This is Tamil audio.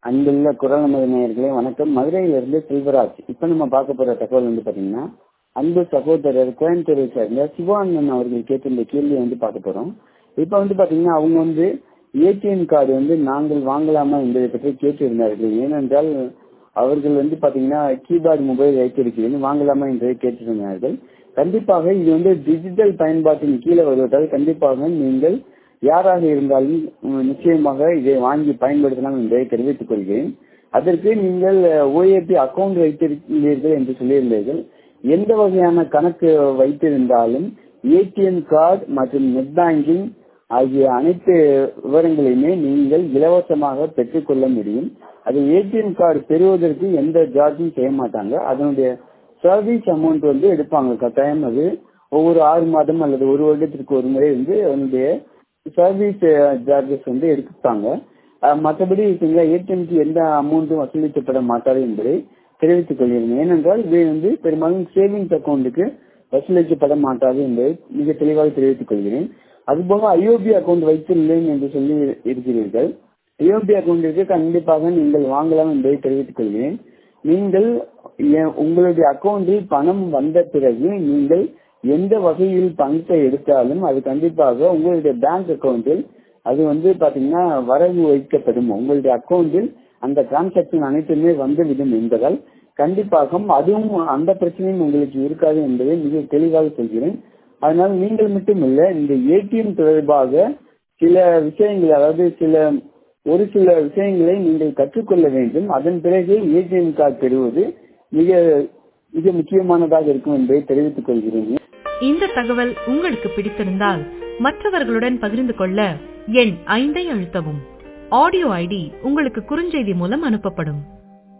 அன்புள்ள குரல் நமது நேயர்களே வணக்கம் மதுரையிலிருந்து செல்வராஜ் இப்ப நம்ம பார்க்க போற தகவல் வந்து பாத்தீங்கன்னா அன்பு சகோதரர் கோயம்புத்தூரை சேர்ந்த சிவானந்தன் அவர்கள் கேட்டிருந்த கேள்வியை வந்து பார்க்க போறோம் இப்ப வந்து பாத்தீங்கன்னா அவங்க வந்து ஏடிஎம் கார்டு வந்து நாங்கள் வாங்கலாமா என்பதை பற்றி கேட்டிருந்தார்கள் ஏனென்றால் அவர்கள் வந்து பாத்தீங்கன்னா கீபோர்டு மொபைல் வைத்திருக்கிறேன் வாங்கலாமா என்பதை கேட்டிருந்தார்கள் கண்டிப்பாக இது வந்து டிஜிட்டல் பயன்பாட்டின் கீழே வருவதால் கண்டிப்பாக நீங்கள் யாராக இருந்தாலும் நிச்சயமாக இதை வாங்கி பயன்படுத்தலாம் என்பதை தெரிவித்துக் கொள்கிறேன் அதற்கு நீங்கள் ஓஏபி அக்கவுண்ட் வைத்திருக்கிறீர்கள் என்று சொல்லியிருந்தீர்கள் எந்த வகையான கணக்கு வைத்திருந்தாலும் ஏடிஎம் கார்டு மற்றும் நெட் பேங்கிங் ஆகிய அனைத்து விவரங்களையுமே நீங்கள் இலவசமாக பெற்றுக்கொள்ள முடியும் அது ஏடிஎம் கார்டு பெறுவதற்கு எந்த சார்ஜும் செய்ய மாட்டாங்க அதனுடைய சர்வீஸ் அமௌண்ட் வந்து எடுப்பாங்க கட்டாயம் அது ஒவ்வொரு ஆறு மாதம் அல்லது ஒரு வருடத்திற்கு ஒரு முறை வந்து அதனுடைய சர்வீஸ் சார்ஜஸ் வந்து எடுப்பாங்க மற்றபடி ஏடிஎம்க்கு எந்த அமௌண்ட்டும் வசூலிக்கப்பட மாட்டாது என்பதை தெரிவித்துக் கொள்கிறேன் ஏனென்றால் இது வந்து பெரும்பாலும் சேவிங்ஸ் அக்கௌண்ட்டுக்கு வசூலிக்கப்பட மாட்டாது என்பதை மிக தெளிவாக தெரிவித்துக் கொள்கிறேன் அதுபோக ஐஓபி அக்கௌண்ட் வைத்துள்ளேன் என்று சொல்லி இருக்கிறீர்கள் ஐஓபி அக்கௌண்ட்டிற்கு கண்டிப்பாக நீங்கள் வாங்கலாம் என்பதை தெரிவித்துக் கொள்கிறேன் நீங்கள் உங்களுடைய அக்கௌண்டில் பணம் வந்த பிறகு நீங்கள் எந்த வகையில் பணத்தை எடுத்தாலும் அது கண்டிப்பாக உங்களுடைய பேங்க் அக்கௌண்டில் அது வந்து பாத்தீங்கன்னா வரவு வைக்கப்படும் உங்களுடைய அக்கௌண்டில் அந்த டிரான்சாக்சன் அனைத்துமே வந்துவிடும் என்பதால் கண்டிப்பாக அதுவும் அந்த பிரச்சனையும் உங்களுக்கு இருக்காது என்பதை மிக தெளிவாக சொல்கிறேன் அதனால் நீங்கள் மட்டுமல்ல இந்த ஏடிஎம் தொடர்பாக சில விஷயங்கள் அதாவது சில ஒரு சில விஷயங்களை நீங்கள் கற்றுக்கொள்ள வேண்டும் அதன் பிறகு ஏடிஎம் கார்டு பெறுவது மிக மிக முக்கியமானதாக இருக்கும் என்பதை தெரிவித்துக் கொள்கிறேன் இந்த தகவல் உங்களுக்கு பிடித்திருந்தால் மற்றவர்களுடன் பகிர்ந்து கொள்ள எண் ஐந்தை அழுத்தவும் ஆடியோ ஐடி உங்களுக்கு குறுஞ்செய்தி மூலம் அனுப்பப்படும்